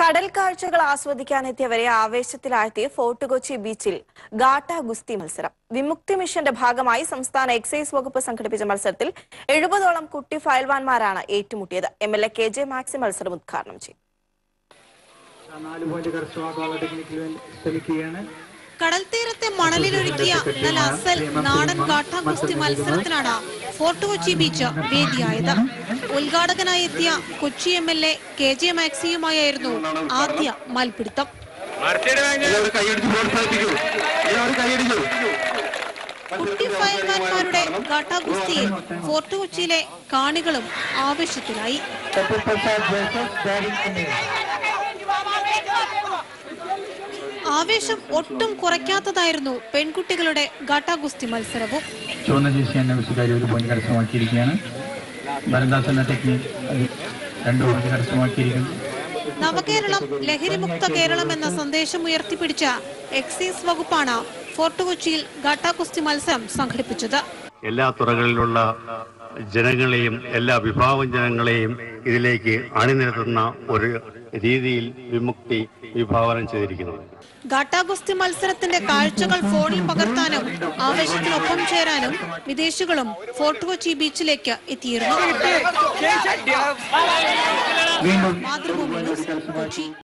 കടൽ കാഴ്ചകൾ ആസ്വദിക്കാനെത്തിയവരെ ആവേശത്തിലാഴ്ത്തിയ ഫോർട്ട് കൊച്ചി ബീച്ചിൽ ഗാട്ട ഗുസ്തി മത്സരം വിമുക്തി മിഷന്റെ ഭാഗമായി സംസ്ഥാന എക്സൈസ് വകുപ്പ് സംഘടിപ്പിച്ച മത്സരത്തിൽ എഴുപതോളം കുട്ടി ഫയൽവാൻമാരാണ് ഏറ്റുമുട്ടിയത് M L A K J Maxy മത്സരം ഉദ്ഘാടനം ചെയ്തു നാല് പോയിന്റ് കരസ്ഥമാക്കാനുള്ള ടെക്നിക്കിൽ വേണ്ടി ശ്രമിക്കുകയാണ് കടൽ തീരത്തെ മണലിലൊരുക്കിയ നല്ല അസൽ നാടൻ കാട്ടാ ഗുസ്തി മത്സരത്തിനാണ് ഫോർട്ട് കൊച്ചി ബീച്ച് വേദിയായത് ഉദ്ഘാടകനായി എത്തിയ Kochi M L A K J മാക്സിയുമായിരുന്നു ആദ്യ മൽപിടുത്തം കുട്ടി ഫയൽമാൻമാരുടെ കാട്ടാ ഗുസ്തിയിൽ ഫോർട്ട് കൊച്ചിയിലെ കാണികളും ആവേശത്തിലായി ആവേശം ഒട്ടും കുറയ്ക്കാത്തതായിരുന്നു പെൺകുട്ടികളുടെ ഗാട്ടാ ഗുസ്തി മത്സരവും ചുവന്ന ജേസി എന്ന വിസുകാരി ഒരു പോയിന്റ് കരസ്ഥമാക്കിയിരിക്കുകയാണ് ഭരദാസ് എന്ന ടെക്നിക് അത് രണ്ട് പോയിന്റ് കരസ്ഥമാക്കിയിരിക്കുന്നു നവകേരളം ലഹരിമുക്ത കേരളം എന്ന സന്ദേശം ഉയർത്തിപ്പിടിച്ച എക്സൈസ് വകുപ്പാണ് ഫോർട്ട് കൊച്ചിയിൽ ഗാട്ടാ ഗുസ്തി മത്സരം സംഘടിപ്പിച്ചത് എല്ലാ തുറകളിലുള്ള ജനങ്ങളെയും എല്ലാ വിഭാഗം ജനങ്ങളെയും ഇതിലേക്ക് അണിനിരത്തുന്ന ഒരു രീതിയിൽ വിമുക്തി വിഭാവനം ചെയ്തിരിക്കുന്നത് ഗാട്ടാ ഗുസ്തി മത്സരത്തിന്റെ കാഴ്ചകൾ ഫോണിൽ പകർത്താനും ആവേശത്തിനൊപ്പം ചേരാനും വിദേശികളും ഫോർട്ട് കൊച്ചി ബീച്ചിലേക്ക് എത്തിയിരുന്നു വീണ്ടും മാതൃഭൂമി ന്യൂസ് കൊച്ചി